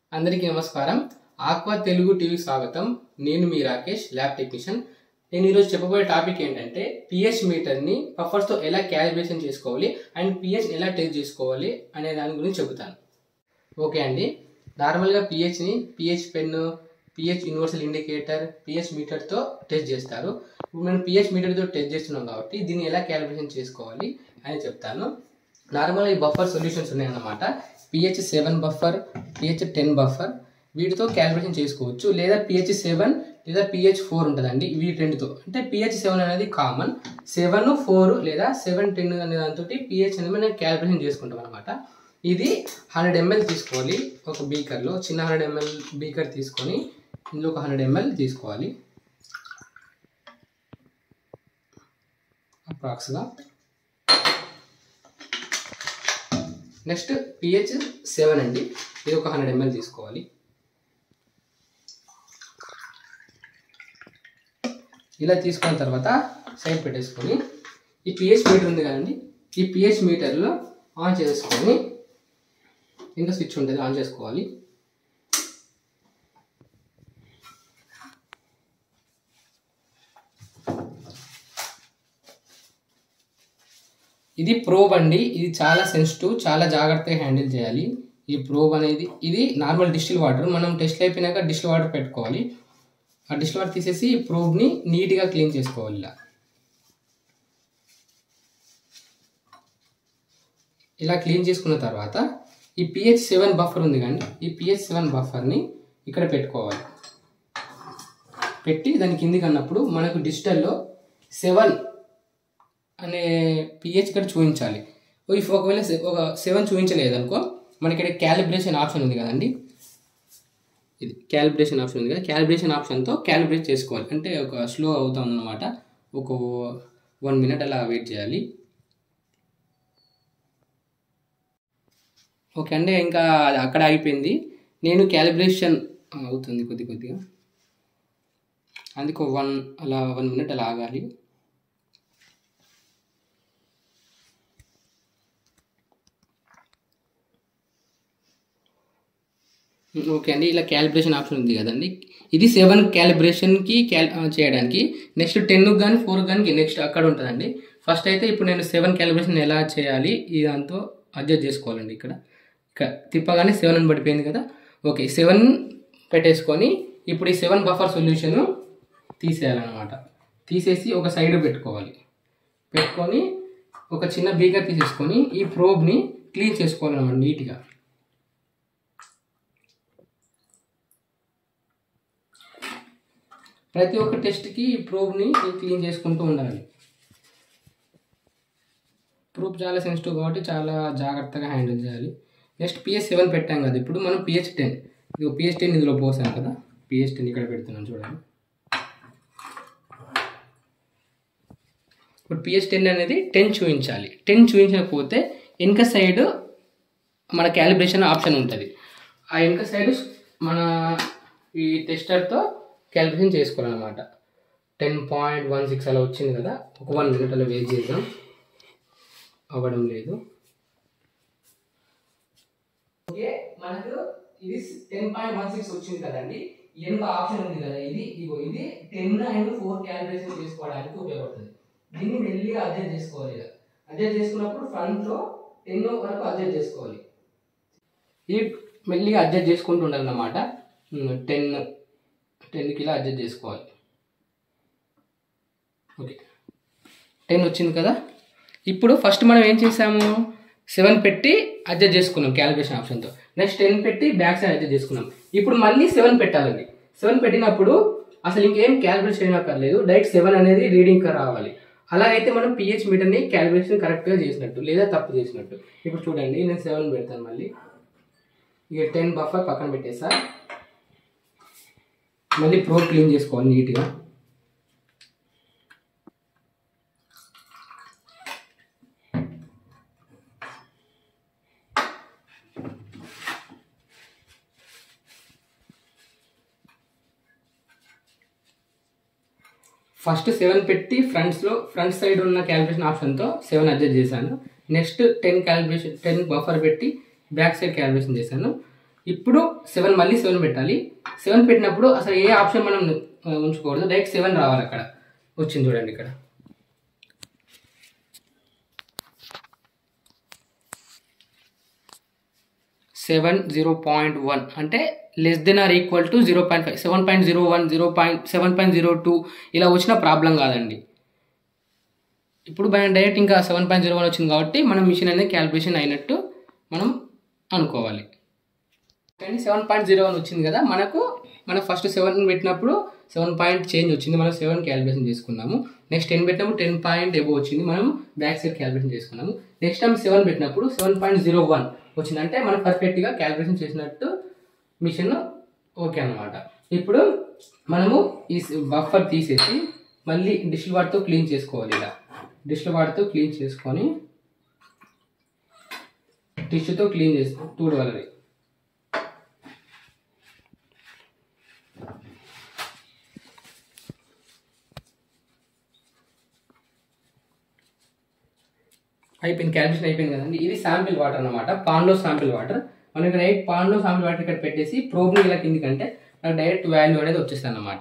అందరికీ నమస్కారం aqua Telugu TV స్వాగతం నేను మీ రాకేష్ ల్యాబ్ టెక్నీషియన్ నేను ఈరోజు చెప్పబోయే టాపిక్ ఏంటంటే పిహెచ్ మీటర్ని పఫర్స్తో ఎలా క్యాలిబ్రేషన్ చేసుకోవాలి అండ్ పిహెచ్ ఎలా టెస్ట్ చేసుకోవాలి అనే దాని గురించి చెబుతాను ఓకే అండి నార్మల్గా పిహెచ్ని pH pen pH universal indicator pH మీటర్తో టెస్ట్ చేస్తారు ఇప్పుడు మనం పిహెచ్ మీటర్తో టెస్ట్ చేస్తున్నాం కాబట్టి దీన్ని ఎలా క్యాలిబ్రేషన్ చేసుకోవాలి అని చెప్తాను నార్మల్గా ఈ బఫర్ సొల్యూషన్స్ ఉన్నాయన్నమాట pH seven buffer pH ten buffer వీటితో క్యాలిబ్రేషన్ చేసుకోవచ్చు లేదా పిహెచ్ సెవెన్ లేదా పిహెచ్ ఫోర్ ఉంటుందండి వీటి రెండుతో అంటే పిహెచ్ సెవెన్ అనేది కామన్ సెవెన్ ఫోర్ లేదా సెవెన్ టెన్ అనే దాంతో పిహెచ్ అనేది మనం క్యాలిబ్రేషన్ చేసుకుంటాం అనమాట ఇది హండ్రెడ్ ఎంఎల్ తీసుకోవాలి ఒక బీకర్లో చిన్న హండ్రెడ్ ఎంఎల్ బీకర్ తీసుకొని ఇందులో ఒక హండ్రెడ్ ఎంఎల్ తీసుకోవాలి అప్రాక్స్గా నెక్స్ట్ పిహెచ్ సెవెన్ అండి ఇది ఒక హండ్రెడ్ ఎంఎల్ తీసుకోవాలి ఇలా తీసుకున్న తర్వాత సైడ్ పెట్టేసుకొని ఈ పిహెచ్ మీటర్ ఉంది కదండి ఈ పిహెచ్ మీటర్లో ఆన్ చేసుకొని ఇంకా స్విచ్ ఉంటుంది ఆన్ చేసుకోవాలి ఇది ప్రోబ్ అండి ఇది చాలా సెన్సిటివ్ చాలా జాగ్రత్తగా హ్యాండిల్ చేయాలి ఈ ప్రోబ్ అనేది ఇది నార్మల్ డిస్టిల్ వాటర్ మనం టెస్ట్ అయిపోయినాక డిస్టిల్ వాటర్ పెట్టుకోవాలి ఆ డిస్టిల్ వాటర్ తీసేసి ఈ ప్రోబ్ని నీట్గా క్లీన్ చేసుకోవాలి ఇలా ఇలా క్లీన్ చేసుకున్న తర్వాత ఈ పిహెచ్ సెవెన్ బఫర్ ఉంది కానీ ఈ పిహెచ్ సెవెన్ బఫర్ని ఇక్కడ పెట్టుకోవాలి పెట్టి దాని కిందికి అన్నప్పుడు మనకు డిజిటల్లో సెవెన్ అనే పిహెచ్ ఇక్కడ చూపించాలి ఇఫ్ ఒకవేళ సె- ఒక సెవెన్ చూపించలేదు అనుకో మనకి ఇక్కడ క్యాలిబ్రేషన్ ఆప్షన్ ఉంది కదండి ఇది క్యాలిబ్రేషన్ ఆప్షన్ ఉంది కదా క్యాలిబ్రేషన్ ఆప్షన్తో క్యాలిబ్రేట్ చేసుకోవాలి అంటే ఒక స్లో అవుతుంది అనమాట ఒక వన్ మినిట్ అలా వెయిట్ చేయాలి ఓకే అండి ఇంకా అది అక్కడ ఆగిపోయింది నేను క్యాలిబ్రేషన్ అవుతుంది కొద్ది కొద్దిగా అందుకు వన్ అలా వన్ మినిట్ అలా ఆగాలి ఓకే అండి ఇలా క్యాలిబ్రేషన్ ఆప్షన్ ఉంది కదండి ఇది సెవెన్ క్యాలిబ్రేషన్కి క్యాల్ ఆ, చేయడానికి నెక్స్ట్ టెన్ కానీ ఫోర్ కానీ నెక్స్ట్ అక్కడ ఉంటుందండి ఫస్ట్ అయితే ఇప్పుడు నేను సెవెన్ క్యాలిబ్రేషన్ ఎలా చేయాలి ఈ దాంతో అడ్జస్ట్ చేసుకోవాలండి ఇక్కడ ఇక్కడ తిప్పగానే సెవెన్ అని పడిపోయింది కదా ఓకే సెవెన్ పెట్టేసుకొని ఇప్పుడు ఈ సెవెన్ బఫర్ సొల్యూషన్ తీసేయాలన్నమాట తీసేసి ఒక సైడ్ పెట్టుకోవాలి పెట్టుకొని ఒక చిన్న బీకర్ తీసేసుకొని ఈ ప్రోబ్ని క్లీన్ చేసుకోవాలన్నమాట నీట్గా ప్రతి ఒక్క టెస్ట్కి ఈ ప్రోబ్ని క్లీన్ చేసుకుంటూ ఉండాలి ప్రూఫ్ చాలా సెన్సిటివ్ కాబట్టి చాలా జాగ్రత్తగా హ్యాండిల్ చేయాలి నెక్స్ట్ పిహెచ్ సెవెన్ పెట్టాం కదా ఇప్పుడు మనం పిహెచ్ టెన్ ఇది పిహెచ్ టెన్ ఇందులో పోసాం కదా పిహెచ్ టెన్ ఇక్కడ పెడుతున్నాం చూడండి ఇప్పుడు పిహెచ్ టెన్ అనేది టెన్ చూపించాలి టెన్ చూపించకపోతే వెనక సైడ్ మన క్యాలిబ్రేషన్ ఆప్షన్ ఉంటుంది ఆ వెనక సైడ్ మన ఈ టెస్టర్తో క్యాలిబ్రేషన్ చేసుకోవాలన్నమాట టెన్ పాయింట్ వన్ సిక్స్ అలా వచ్చింది కదా ఒక వన్ మినిట్ అలా వెయిట్ చేద్దాం అవ్వడం లేదు ఓకే మనకు ఇది టెన్ పాయింట్ వన్ సిక్స్ వచ్చింది కదండి వెనుక ఆప్షన్ ఉంది కదా ఇది ఇగో ఇది టెన్ అండ్ ఫోర్ క్యాలిబ్రేషన్ చేసుకోవడానికి ఉపయోగపడుతుంది దీన్ని మెల్లిగా అడ్జస్ట్ చేసుకోవాలి ఇలా అడ్జస్ట్ చేసుకున్నప్పుడు ఫ్రంట్లో టెన్ వరకు అడ్జస్ట్ చేసుకోవాలి ఇది మెల్లిగా అడ్జస్ట్ చేసుకుంటూ ఉండాలన్నమాట టెన్ టెన్కి ఇలా అడ్జస్ట్ చేసుకోవాలి ఓకే టెన్ వచ్చింది కదా ఇప్పుడు ఫస్ట్ మనం ఏం చేసాము సెవెన్ పెట్టి అడ్జస్ట్ చేసుకున్నాం క్యాలిబ్రేషన్ ఆప్షన్తో నెక్స్ట్ టెన్ పెట్టి బ్యాక్ సైడ్ అడ్జస్ట్ చేసుకున్నాం ఇప్పుడు మళ్ళీ సెవెన్ పెట్టాలండి సెవెన్ పెట్టినప్పుడు అసలు ఇంకేం క్యాలిబ్రేషన్ చేయనక్కర్లేదు డైరెక్ట్ సెవెన్ అనేది రీడింగ్ రావాలి అలా అయితే మనం పిహెచ్ మీటర్ని క్యాలిబ్రేషన్ కరెక్ట్గా చేసినట్టు లేదా తప్పు చేసినట్టు ఇప్పుడు చూడండి నేను సెవెన్ పెడతాను మళ్ళీ ఇక టెన్ బఫర్ పక్కన పెట్టేసా మళ్ళీ ప్రో క్లీన్ చేసుకోవాలి నీట్గా ఫస్ట్ సెవెన్ పెట్టి ఫ్రంట్స్లో ఫ్రంట్ సైడ్ ఉన్న క్యాలిబ్రేషన్ ఆప్షన్తో సెవెన్ అడ్జస్ట్ చేశాను next ten calibration ten buffer పెట్టి బ్యాక్ సైడ్ క్యాలిబ్రేషన్ చేశాను ఇప్పుడు సెవెన్ మళ్ళీ సెవెన్ పెట్టాలి సెవెన్ పెట్టినప్పుడు అసలు ఏ ఆప్షన్ మనం ఆ, ఉంచుకోకూడదు డైరెక్ట్ సెవెన్ రావాలి అక్కడ వచ్చింది చూడండి ఇక్కడ సెవెన్ జీరో పాయింట్ వన్ అంటే less than or equal to zero point five seven point zero one zero point seven point zero two ఇలా వచ్చిన ప్రాబ్లం కాదండి ఇప్పుడు మనం డైరెక్ట్ ఇంకా సెవెన్ పాయింట్ జీరో వన్ వచ్చింది కాబట్టి మనం మిషన్ అనేది క్యాలిక్యులేషన్ అయినట్టు మనం అనుకోవాలి కానీ సెవెన్ పాయింట్ జీరో వన్ వచ్చింది కదా మనకు మనం ఫస్ట్ సెవెన్ పెట్టినప్పుడు సెవెన్ పాయింట్ చేంజ్ వచ్చింది మనం సెవెన్ క్యాలిక్యులేషన్ చేసుకున్నాము నెక్స్ట్ టెన్ పెట్టినప్పుడు టెన్ పాయింట్ ఎబో వచ్చింది మనం బ్యాక్ సైడ్ క్యాలిక్యులేషన్ చేసుకున్నాము నెక్స్ట్ టైం సెవెన్ పెట్టినప్పుడు సెవెన్ పాయింట్ జీరో వన్ వచ్చింది అంటే మనం పర్ఫెక్ట్గా క్యాలిక్యులేషన్ చేసినట్టు మిషన్ ఓకే అన్నమాట ఇప్పుడు మనము ఈ బఫర్ తీసేసి మళ్ళీ డిష్ వాటితో క్లీన్ చేసుకోవాలి ఇలా డిష్ వాటితో క్లీన్ చేసుకొని టిష్యూతో క్లీన్ చేసి తూడవాలి అయిపోయింది క్యాల్కులేషన్ అయిపోయింది కదండి ఇది శాంపిల్ వాటర్ అనమాట పాన్లో శాంపిల్ వాటర్ మనం ఇక్కడ డైరెక్ట్ పాన్లో శాంపిల్ వాటర్ ఇక్కడ పెట్టేసి ప్రోబ్ని ఇలా కిందికంటే నాకు డైరెక్ట్ వాల్యూ అనేది వచ్చేస్తుంది అనమాట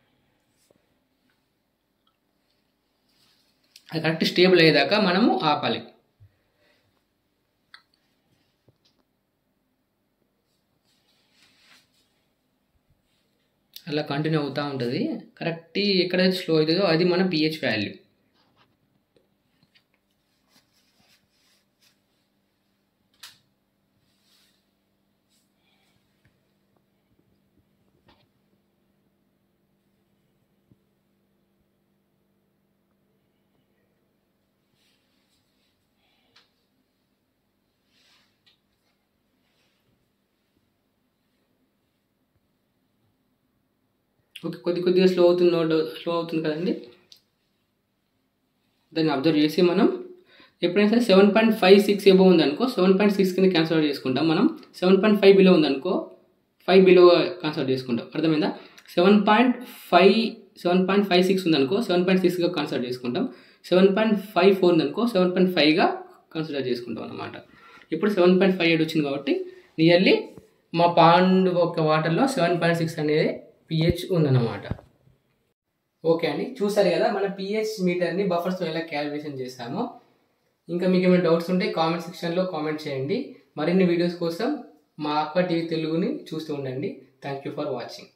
అది కరెక్ట్ స్టేబుల్ అయ్యేదాకా మనము ఆపాలి అలా కంటిన్యూ అవుతూ ఉంటుంది కరెక్ట్ ఎక్కడైతే స్లో అవుతుందో అది మన పిహెచ్ వాల్యూ ఓకే కొద్ది కొద్దిగా స్లో అవుతుంది స్లో అవుతుంది కదండి దాన్ని అబ్జర్వ్ చేసి మనం ఎప్పుడైనా సరే seven point five six above ఉందనుకో సెవెన్ పాయింట్ సిక్స్ కింద క్యాన్సల్ చేసుకుంటాం మనం సెవెన్ పాయింట్ ఫైవ్ బిలో ఉందనుకో ఫైవ్ బిలో కన్సిడర్ చేసుకుంటాం అర్థమైందా seven point five seven point five six ఉందనుకో సెవెన్ పాయింట్ సిక్స్గా కన్సిడర్ చేసుకుంటాం సెవెన్ పాయింట్ ఫైవ్ ఫోర్ ఉందనుకో సెవెన్ పాయింట్ ఫైవ్గా కన్సిడర్ చేసుకుంటాం అనమాట ఇప్పుడు సెవెన్ పాయింట్ ఫైవ్ ఎయిట్ వచ్చింది కాబట్టి నియర్లీ మా పాండ్ ఒక వాటర్లో సెవెన్ పాయింట్ సిక్స్ అనేది పిహెచ్ ఉందన్నమాట ఓకే అండి చూసారు కదా మన పిహెచ్ మీటర్ని బఫర్స్తో ఎలా క్యాలిక్యులేషన్ చేసామో ఇంకా మీకు ఏమైనా డౌట్స్ ఉంటే కామెంట్ సెక్షన్లో కామెంట్ చేయండి మరిన్ని వీడియోస్ కోసం మా అక్క టీవీ తెలుగుని చూస్తూ ఉండండి థ్యాంక్ యూ ఫర్ వాచింగ్